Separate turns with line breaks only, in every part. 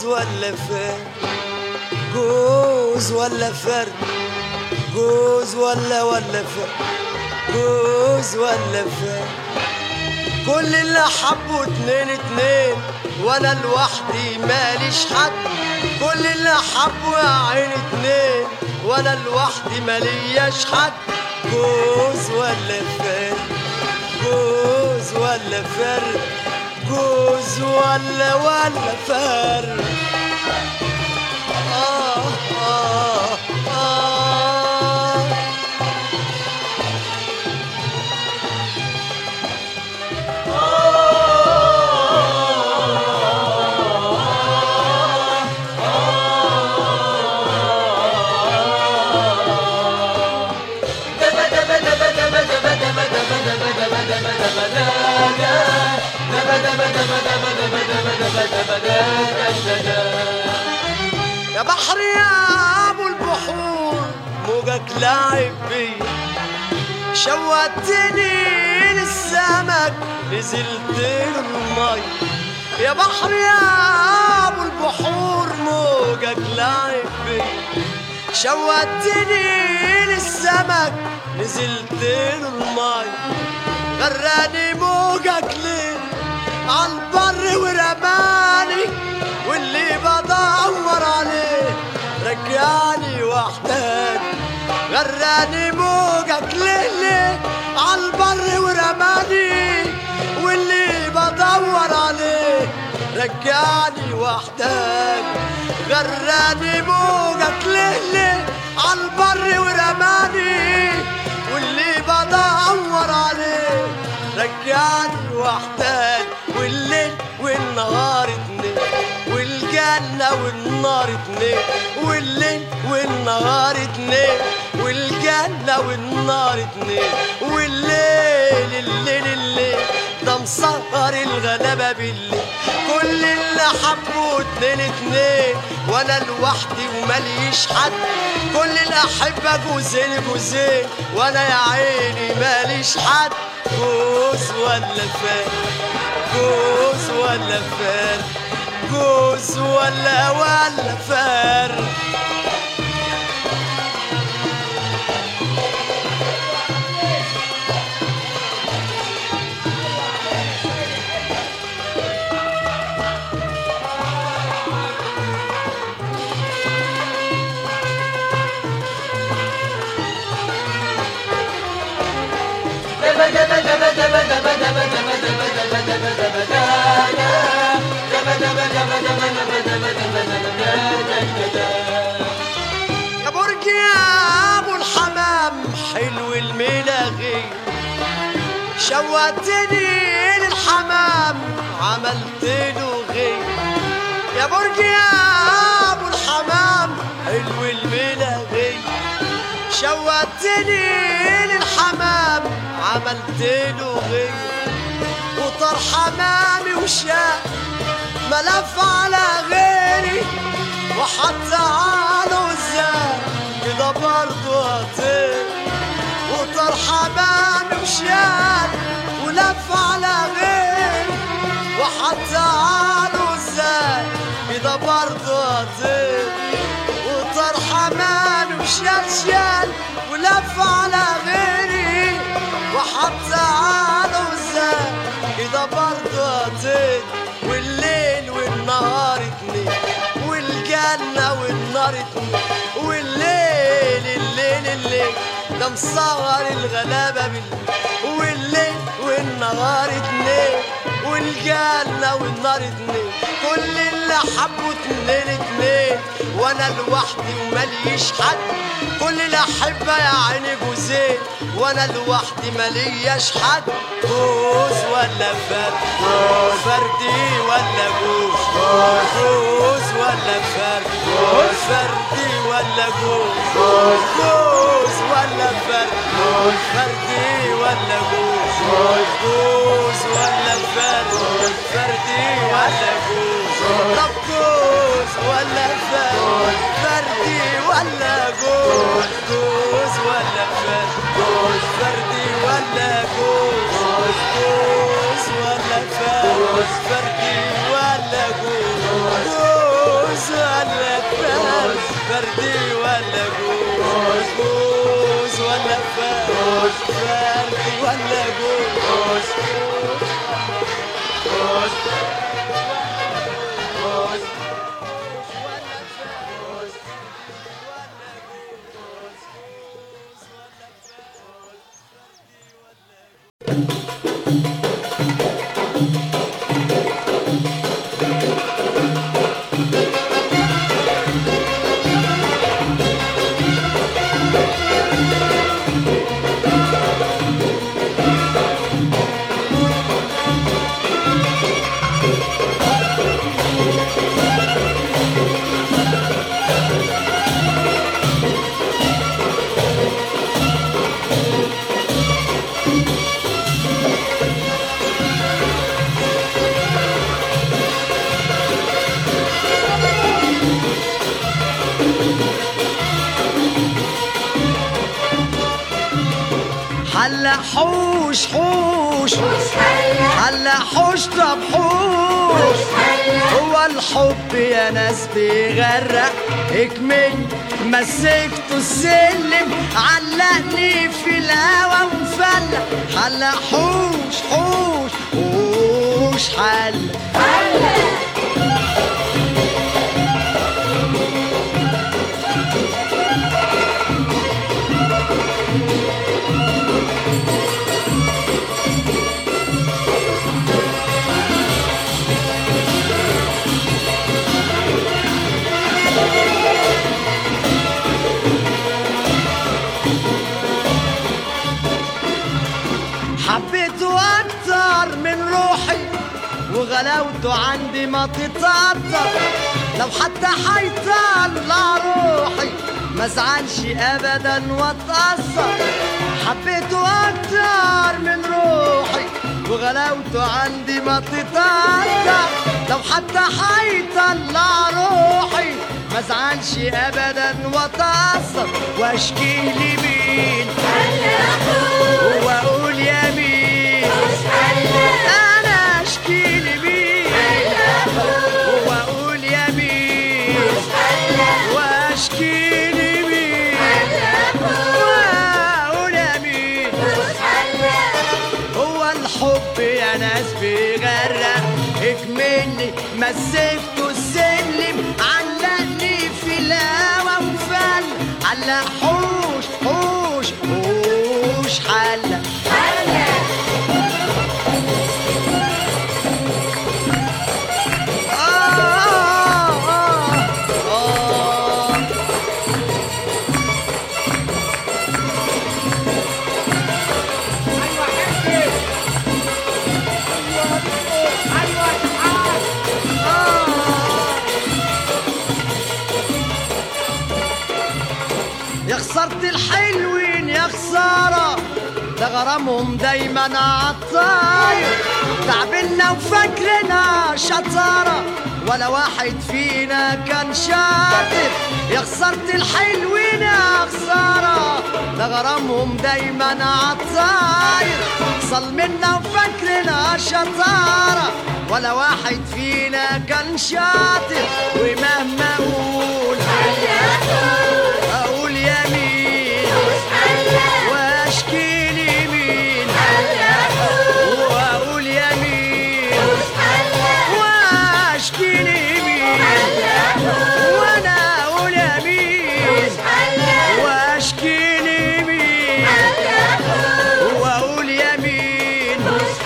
جوز ولا فرد جوز ولا فرد جوز ولا ولا فرد جوز ولا فرد كل اللي حبوا اتنين اتنين وانا لوحدي ماليش حد كل اللي حبوا يا عين اتنين وانا لوحدي مالياش حد جوز ولا فرد جوز ولا فرد جوز ولا ولا فرد آه آه آه يا بحر يا ابو البحور موجك لاعب بيا شوقتني للسمك نزلت المي يا بحر يا ابو البحور موجك لاعب بيا شوقتني للسمك نزلت المي غراني موجك ليه عالبر ورماني واللي بدور عليه رجعني وحداني غراني موجك ليه ليه عالبر ورماني واللي بدور عليه رجعني وحداني غراني موجك ليه ليه عالبر ورماني واللي بدور عليه رجعني وحداني والليل والنهار اتنين والجنة والنار اتنين والليل والنهار اتنين والجنة والنار اتنين والليل الليل الليل ده مسهر الغلابة بالليل كل اللي حبوا اتنين اتنين وانا لوحدي ومليش حد كل الاحبة جوزين جوزين وانا يا عيني ماليش حد جوز ولا فات جوز ولا فار جوز ولا ولا فار يا برج يا ابو الحمام حلو الملاغي شوقتني للحمام عملت له غي يا برج يا ابو الحمام حلو الملاغي شوقتني للحمام عملت له غي وطار حمامي وشاء ملف على غيري وحتى على وزان كده برضه هطير وطار حمامي وشال ولف على غيري وحتى على وزان كده برضه هطير وطار حمامي وشال شال ولف على غيري وحتى على وزان كده برضه هطير والليل والنهار اتنين والجنة والنار اتنين والليل الليل الليل ده مصور الغلابة بالليل والليل والنهار اتنين والجنة والنار اتنين كل اللي حبوا اتنين اتنين وانا لوحدي ومليش حد كل الأحبة يا عيني جوزين وانا لوحدي ملياش حد جوز ولا فرد فردي ولا جوز جوز ولا فرد فردي ولا جوز جوز ولا فرد فردي ولا جوز جوز ولا فرد فردي ولا جوز طب جوز ولا فرد فردي ولا جوز جوز ولا فرد فردي ولا جوز جوز ولا فرد فردي ولا جوز جوز فردي ولا جوز جوز ولا فردي فردي ولا جوز هلا حوش حوش هلا حوش طب حوش هو الحب يا ناس بيغرق اكمل مسكته السلم علقني في الهوا ومفلق هلا حوش حوش حوش حل حبيته أكتر من روحي وغلاوته عندي ما تتقدر لو حتى حيطلع روحي ما زعلش ابدا واتأثر حبيته اكتر من روحي وغلاوته عندي ما تتقدر لو حتى حيطلع روحي ما زعلش ابدا واتأثر واشكي لي مين واقول يا مين انا اشكي لمين واقول يا مين واشكي لمين واقول يا مين هو الحب يا ناس بيغرق اكملني مسكته السلم علقني في الهوا وفل علق حوش حوش حوش حلق آه آه آه يا خسارة الحلوين يا خسارة ده غرامهم دايما عالطاير تعبنا وفاكرنا شطارة ولا واحد فينا كان شاطر يا خسارة الحلوين يا خسارة ده غرامهم دايما عالطاير صل منا وفاكرنا شطارة ولا واحد فينا كان شاطر ومهما اقول اقول يمين واشكي لمين واقول يمين واشكي لمين وانا اقول يمين واشكي لمين واقول يمين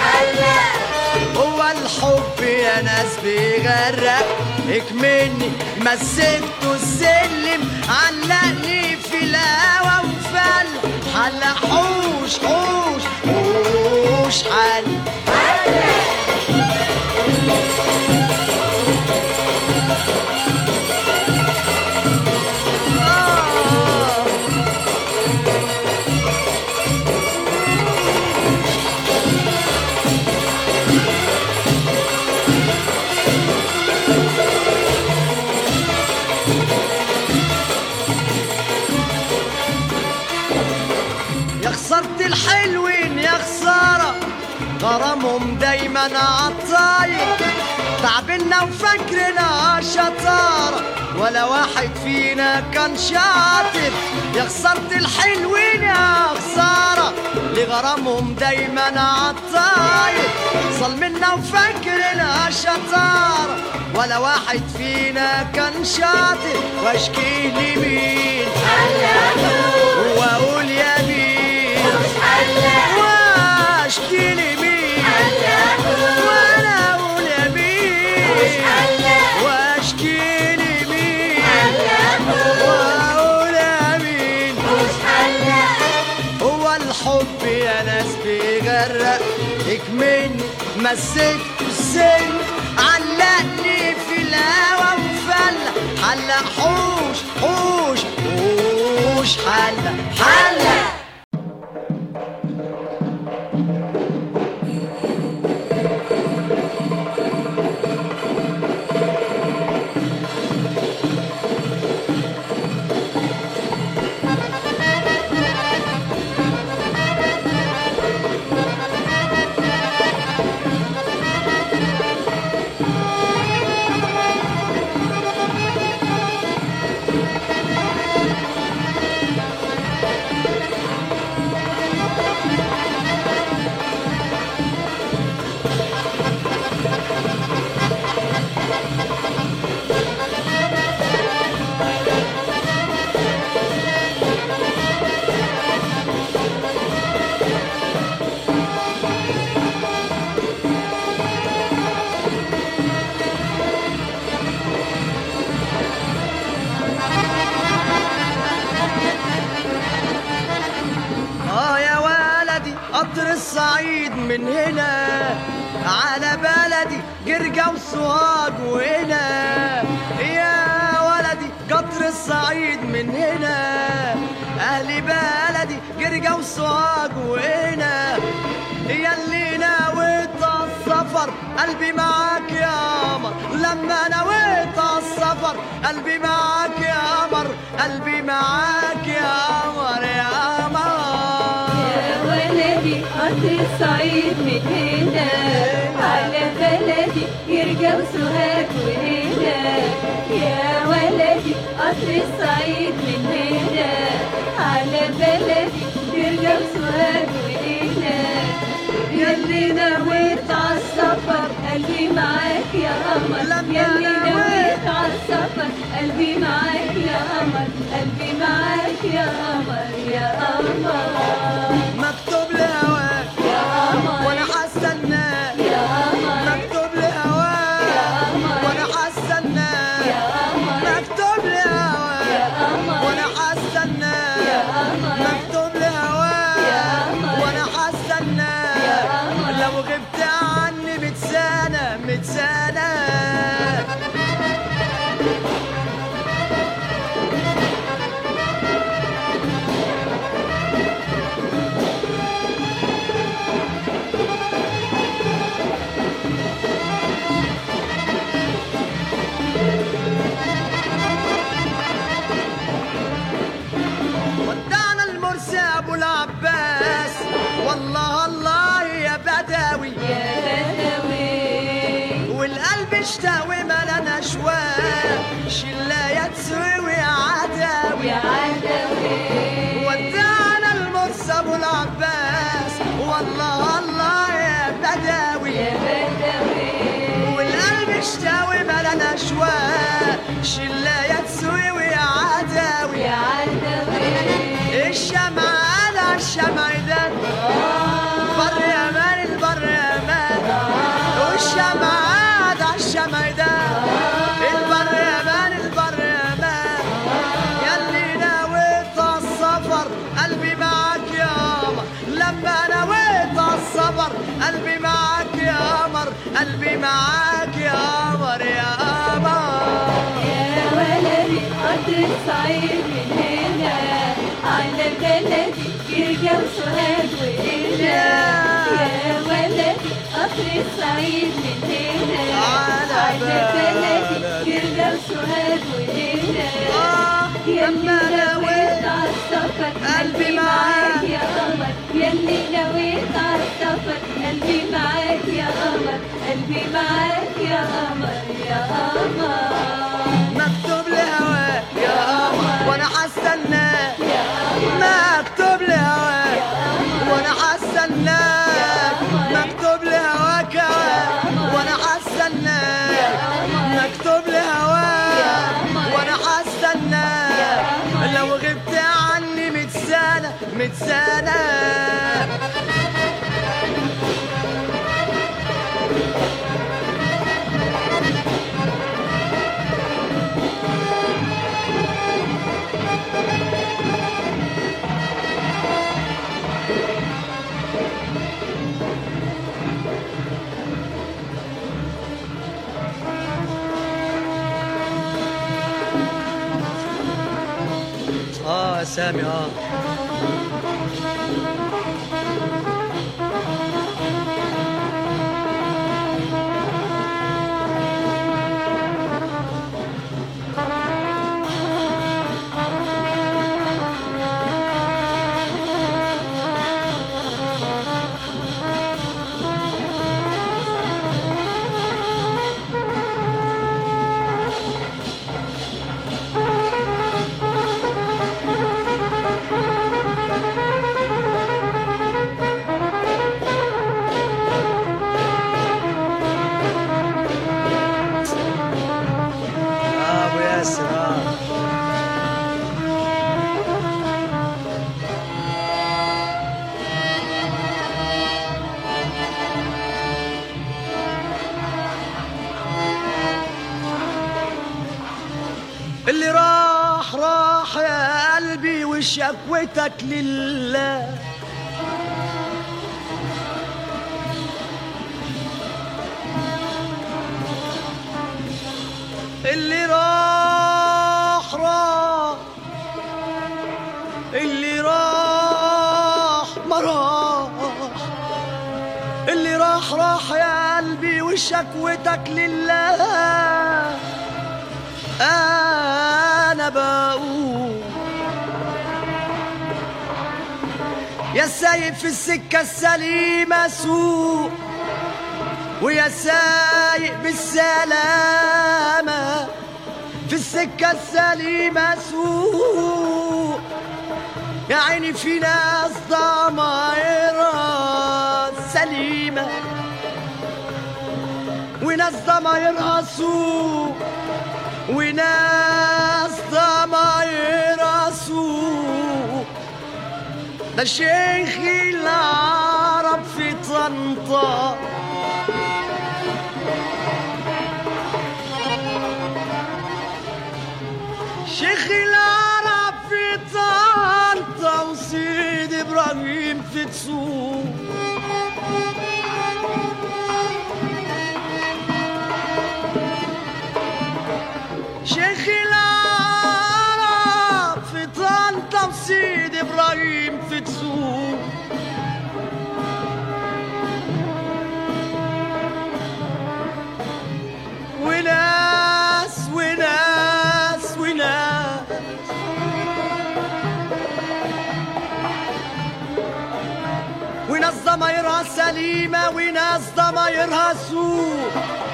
هو الحب يا ناس بيغرق اكمني مسكته السلم علقني في الهوا وفل حلق حوش حوش حوش حل آه. يا خسارة الحلوين يا خسارة غرامهم دايما عالطاير لعبنا وفكرنا شطارة ولا واحد فينا كان شاطر يا خسرت الحلوين يا خسارة لغرامهم دايما عالطاير ظلمنا وفكرنا شطارة ولا واحد فينا كان شاطر واشكي لي مين واقول يا مين واشكي لي مين وانا اقول يا مين واشكي لي مين واقول يا مين هو الحب يا ناس بيغرق اكمن مسكت السن علقني في الهوا وفلق حلق حوش حوش حوش حلق حلق اه يا ولدي قطر الصعيد من هنا على بلدي جرجة وسوهاج وهنا يا ولدي قطر الصعيد من هنا اهل بلدي جرجة وسوهاج وهنا يا اللي نويت السفر قلبي معاك يا قمر لما نويت السفر قلبي معاك يا قمر قلبي معاك يا قمر يا قمر
يا ولدي قطر الصعيد من هنا على بلدي يرجع سوهاج وهنا يا ولدي قطر الصعيد من هنا على بلدي يرجع سوهاج وهنا ياللي نويت عالسفر قلبي معاك يا قمر
لما
ياللي
نويت
نويت عالسفر قلبي معاك يا قمر قلبي معاك يا قمر يا قمر
مكتوب لهواك
يا قمر
وانا حستناك
يا قمر
مكتوب لهواك
يا قمر
وانا حستناك
يا قمر
مكتوب
يا
لهواك
قمر
وانا
يا
حستناك
قمر
مكتوب
يا
لهواك
قمر.
وانا
يا
حستناك
قمر.
لو غبت عني ميت سنة ميت سنة ودعنا المرسي ابو العباس والله الله يا بدوي
يا بدوي
والقلب اشتوي ملنا شواق شلاية تسوي عداوي
يا عدوي
ودعنا المرسى ابو العباس والله الله يا بدوي
يا بدوي
والقلب اشتوي ملنا شواق شلاية تسوي عداوي
يا عدوي
الشمع على الشمع ده بر يا مان البر يا مان والشمع على الشمع ده البر يا مان البر يا مان ياللي نويت السفر قلبي معاك يا قمر لما نويت السفر قلبي معاك يا قمر قلبي معاك يا قمر يا قمر
يا ولدي قطر الصعيد من هنا على بلدي يرجع سوهاج وهنا يا ولدي قطر الصعيد من هنا
على
بلدي
بلدي
يرجع سوهاج وهنا
آه
يا
لما
اللي نويت
نويت
عالسفر
قلبي
قلبي
معاك.
معاك يا قمر يا اللي نويت عالسفر قلبي معاك يا قمر قلبي معاك يا قمر
سنة اه يا سامي اه آه ابو ياسر اه اللي راح راح يا قلبي وشكوتك لله اللي راح راح اللي راح ما راح اللي راح راح يا قلبي وشكوتك لله انا بقول يا سايق في السكة السليمة سوق ويا سايق بالسلامة في السكة السليمة سوق يا عيني في ناس ضمايرها سليمة وناس ضمايرها سوق وناس ضمايرها سوق ده شيخ العرب في طنطا شيخ العرب في طنطا وسيد ابراهيم في تسوق شيخ العرب في طنطا وسيد ابراهيم في تسوق وناس وناس وناس وناس ضمايرها سليمة وناس ضمايرها سوء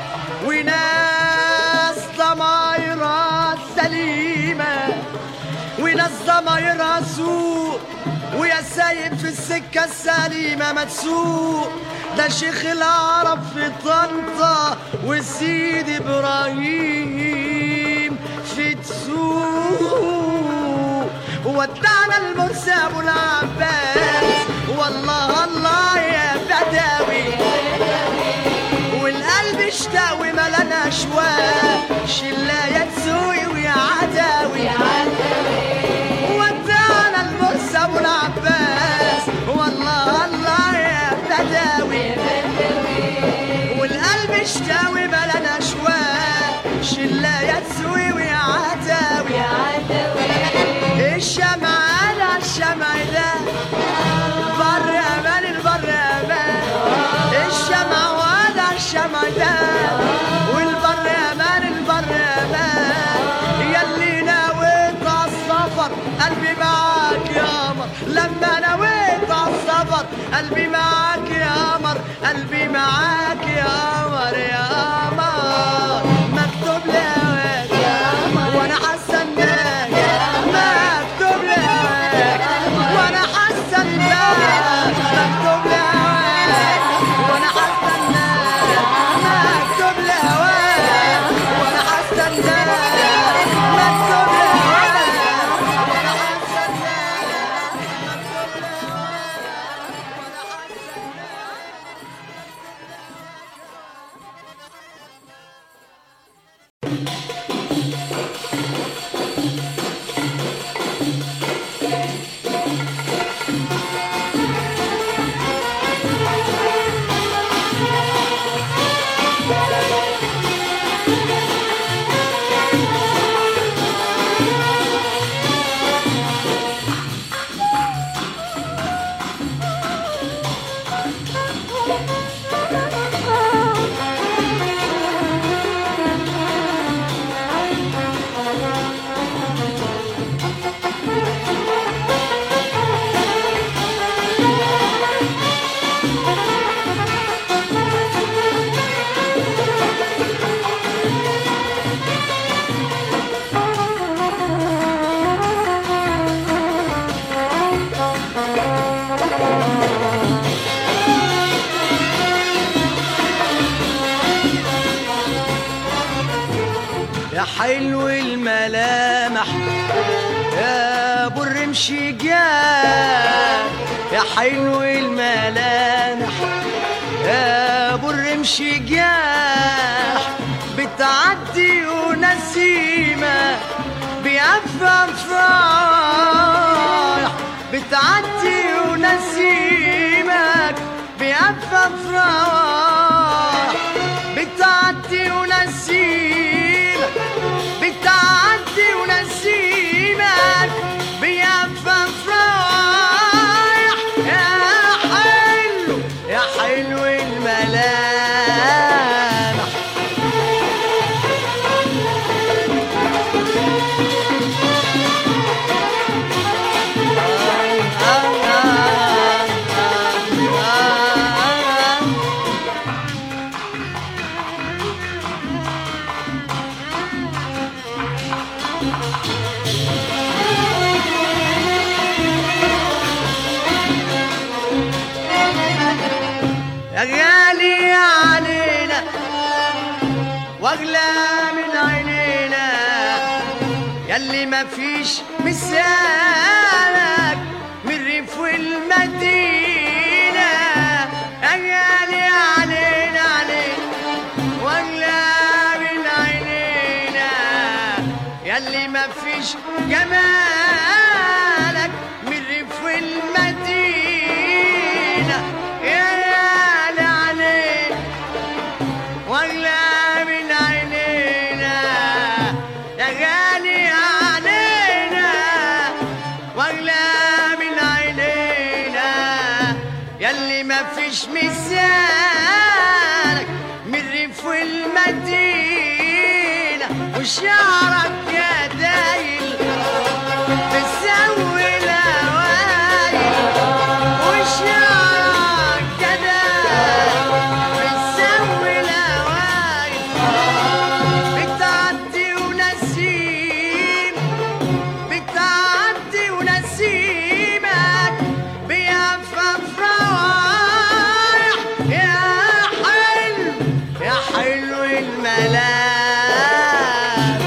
وناس ضمايرها سليمة وناس ضمايرها سوء ويا سايب في السكة السليمة ما تسوق ده شيخ العرب في طنطا والسيد إبراهيم في تسوق ودعنا المرسى أبو العباس والله الله يا بدوي والقلب اشتاق وملان اشواق شلا يا تسوي ويا عداوي ودعنا المرسى ابو العباس والله الله يا بدوي والقلب اشتاوي ملان اشواق شلا يا تسوي ويا عداوي الشمع على الشمع ده بر امان البر امان الشمع ولا الشمع ده والبر امان البر امان ياللي نويت السفر قلبي معاك يا قمر لما نويت السفر قلبي معاك يا قمر قلبي معاك يا قمر يا قمر مكتوب لي هواك وانا حاسه انك مكتوب لي هواك وانا حاسه انك مكتوب لي هواك وانا حاسه انك مكتوب لي هواك وانا حاسه انك مكتوب لي هواك وانا حاسه انك مكتوب لي يا حلو الملامح يا ابو الرمش جاه يا حلو الملامح يا ابو الرمش جاه بتعدي ونسيمة بيعفف رايح بتعدي ونسيمك بيعفف رايح بتعدي ونسيمك بتعدي ونسيمك بيعفف رايح يا حلو يا حلو الملامح يا غالي علينا واغلى من عينينا ياللي ما فيش مثالك من الريف والمدينة يا غالي علينا علينا واغلى من عينينا ياللي ما فيش جمالك من الريف والمدينة يا غالي عليك واغلى من عينينا يا غالي علينا واغلى من عينينا ياللي ما فيش مثالك من الريف والمدينة وشعرك يا دايل بتسوي الهوايل وشعرك كده بتسوي الهوايل بتعدي ونسيم بتعدي ونسيمك بيعفف روايح يا حلو يا حلو الملام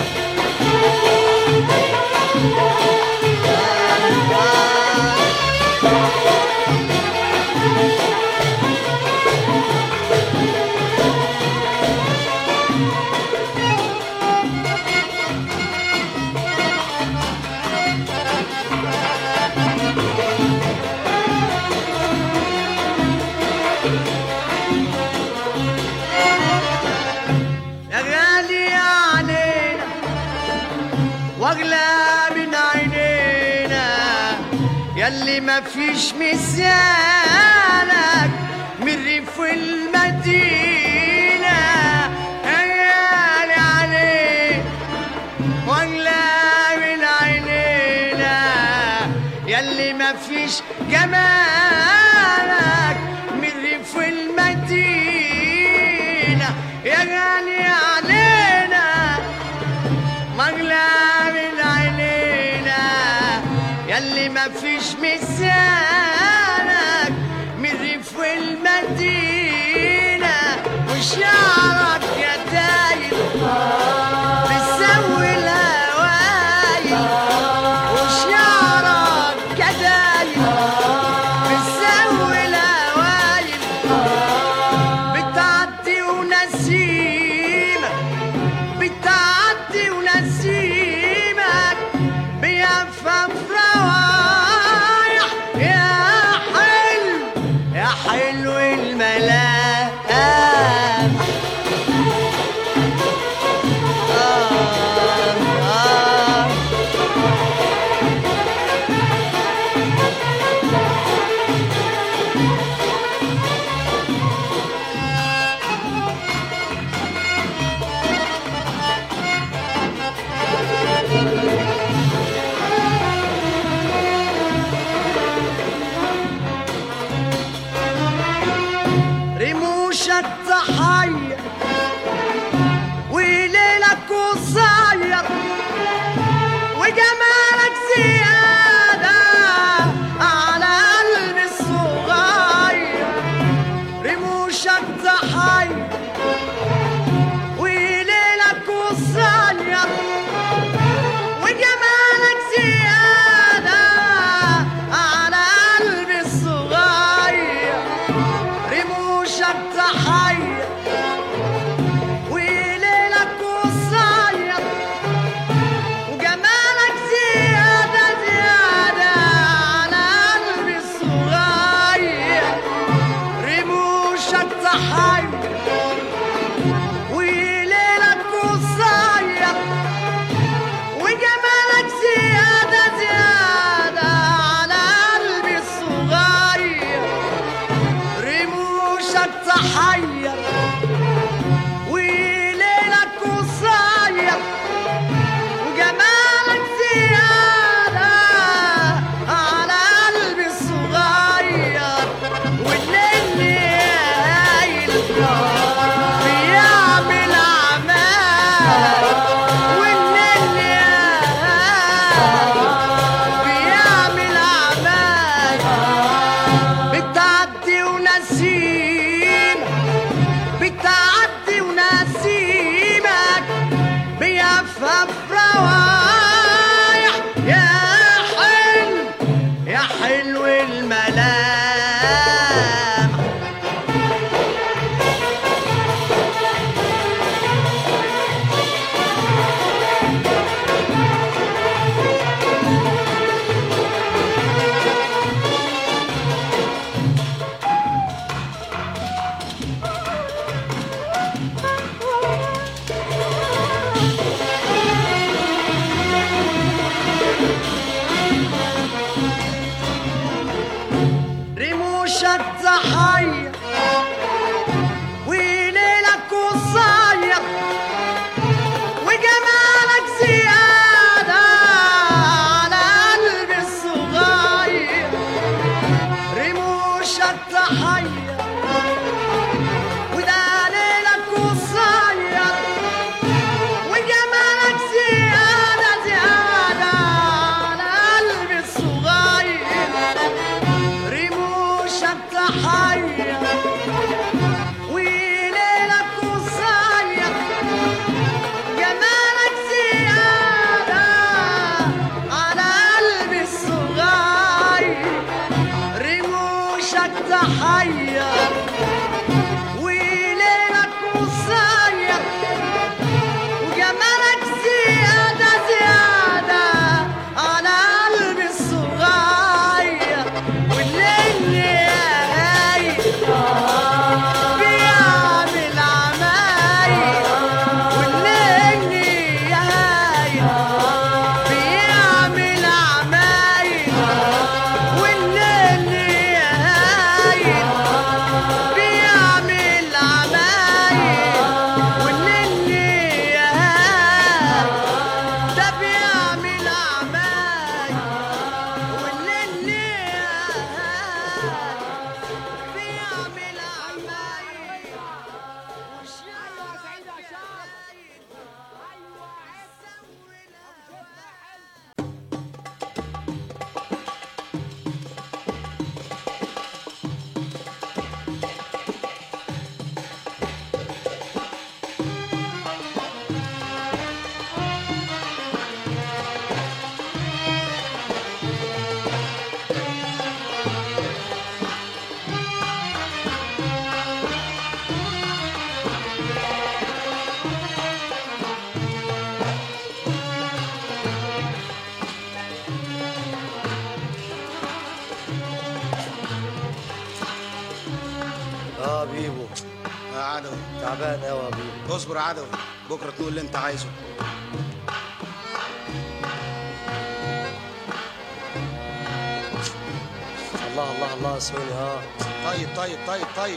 يا غالي علينا واغلى من عينينا ياللي ما فيش مثالك من الريف والمدينة يا غالي عليك واغلى من عينينا ياللي ما فيش جمالك من الريف والمدينة يا غالي علينا مغلى من عينينا ياللي ما فيش مثالك من الريف والمدينة وشعرك يا دايب بتسوي الهوايل وشعرك يا دايب بتسوي الهوايل بتعدي ونسيمك بتعدي ونسيمك بيفهم روايح يا حلو يا حلو الملام آه آه رموشك تحير وليلك قصير وجمالك زيادة على قلبي الصغير تحير وليلك قصير وجمالك زيادة على قلبي الصغير والليل قايل بيعمل أعمال والليل بيعمل أعمال بتعدي ونسيم بتعدي ونسيمك بيفهم روايح يا حلو يا حلو الملام رموشك تحير وليلك قصير وجمالك زيادة على قلبي الصغير رموشك تحير وده ليلك قصير وجمالك زيادة زيادة على قلبي الصغير رموشك تحير وليلك قصير جمالك زيادة على قلبي الصغير رموشك تحير وليلك قصير وجمالك زيادة زيادة على قلبي الصغير والليل قايل بيعمل عمايل والليل قايل بيعمل عمايل والليل قايل بيعمل عمايل والليل قايل ده بيعمل عمايل والليل بيعمل عمايل وشايف
اه بيبو
يا عدوي
تعبان قوي يا بيبو
اصبر يا عدوي بكره تقول اللي انت عايزه
الله الله الله سوني اه
طيب طيب طيب طيب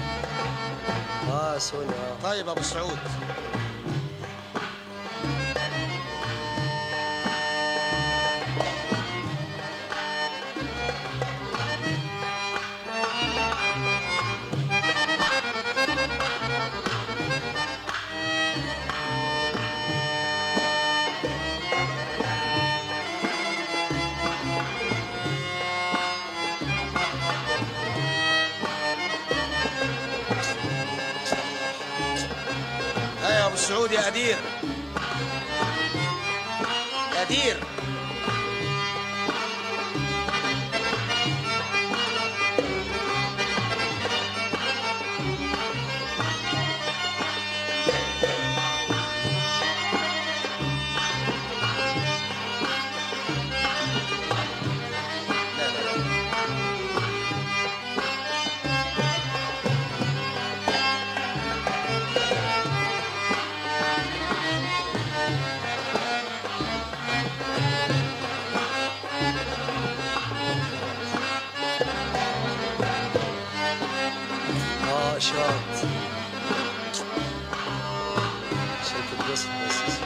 اه سوني اه
طيب ابو سعود ها يا ابو السعود يا ادير يا ادير لا لا لا
شاط عشان تتبسط بس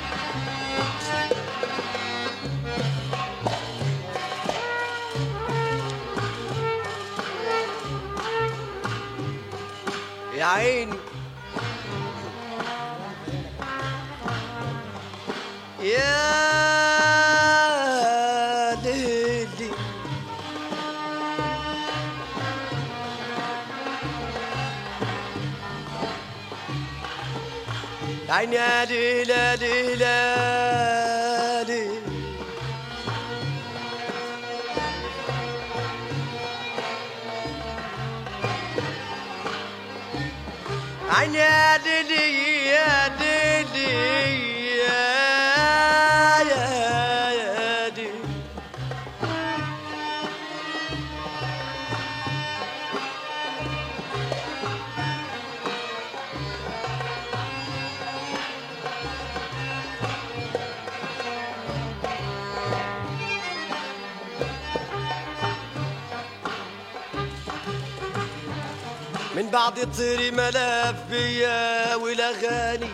يا عيني يا ليلي يا عيني يا ليلى ليلى ليلى عيني يا ليلي يا ليلي يا يا يا ليلي من بعد طيري ملف بيا والاغاني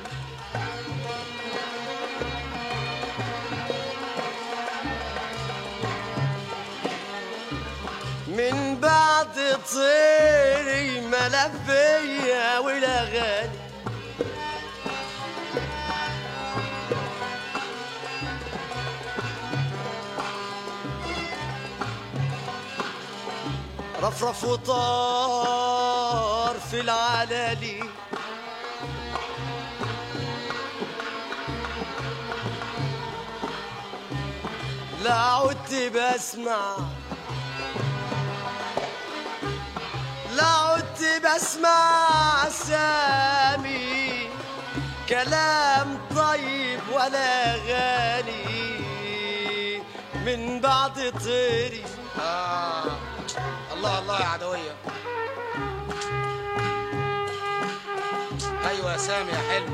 من بعد طيري ملف بيا والاغاني رفرف وطار في العلالي لا عدت بسمع لا عدت بسمع سامي كلام طيب ولا غالي من بعد طيري
آه الله الله يا عدوية أيوة يا سامي يا حلو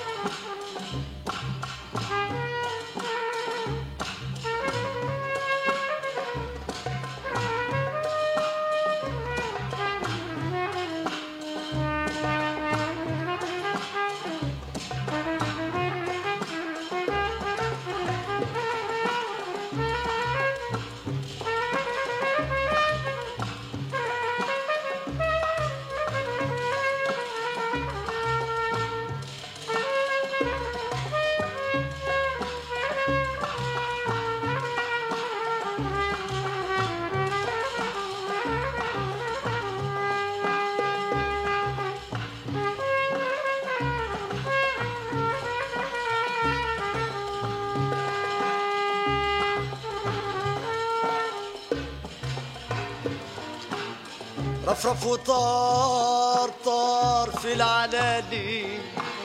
رفرف وطار طار في العلالي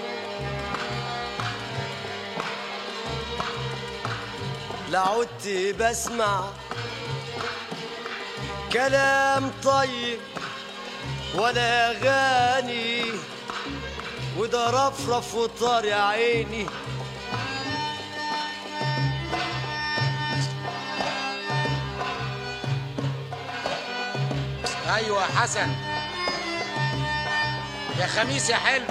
لا عدت بسمع كلام طيب ولا اغاني وده رفرف وطار يا عيني
أيوة يا حسن يا خميس يا حلو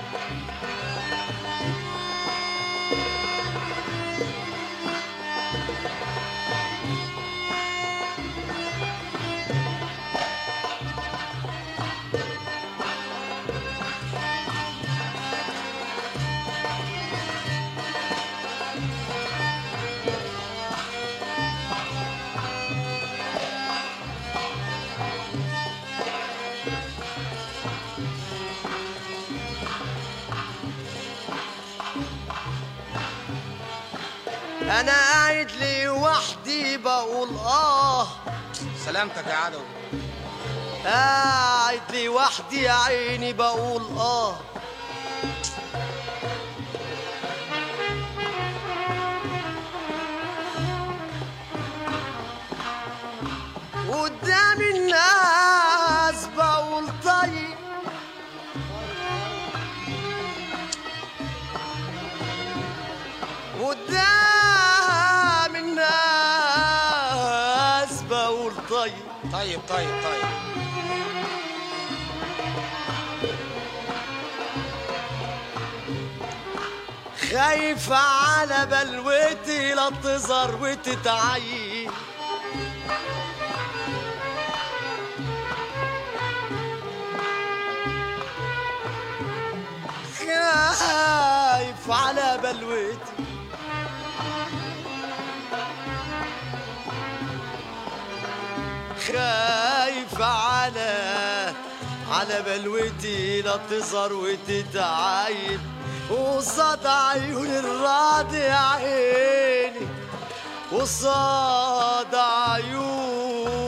انا قاعد لي وحدي بقول اه
سلامتك يا عدوي
قاعد لي وحدي يا عيني بقول اه قدام الناس بقول طيب قدام الناس بقول طيب
طيب طيب طيب
خايف على بلوتي لا تظهر وتتعيب خايف على بلوتي خايف على على بلوتي لا تظهر وتتعايب وصاد عيون الراضي يا عيني وصاد عيون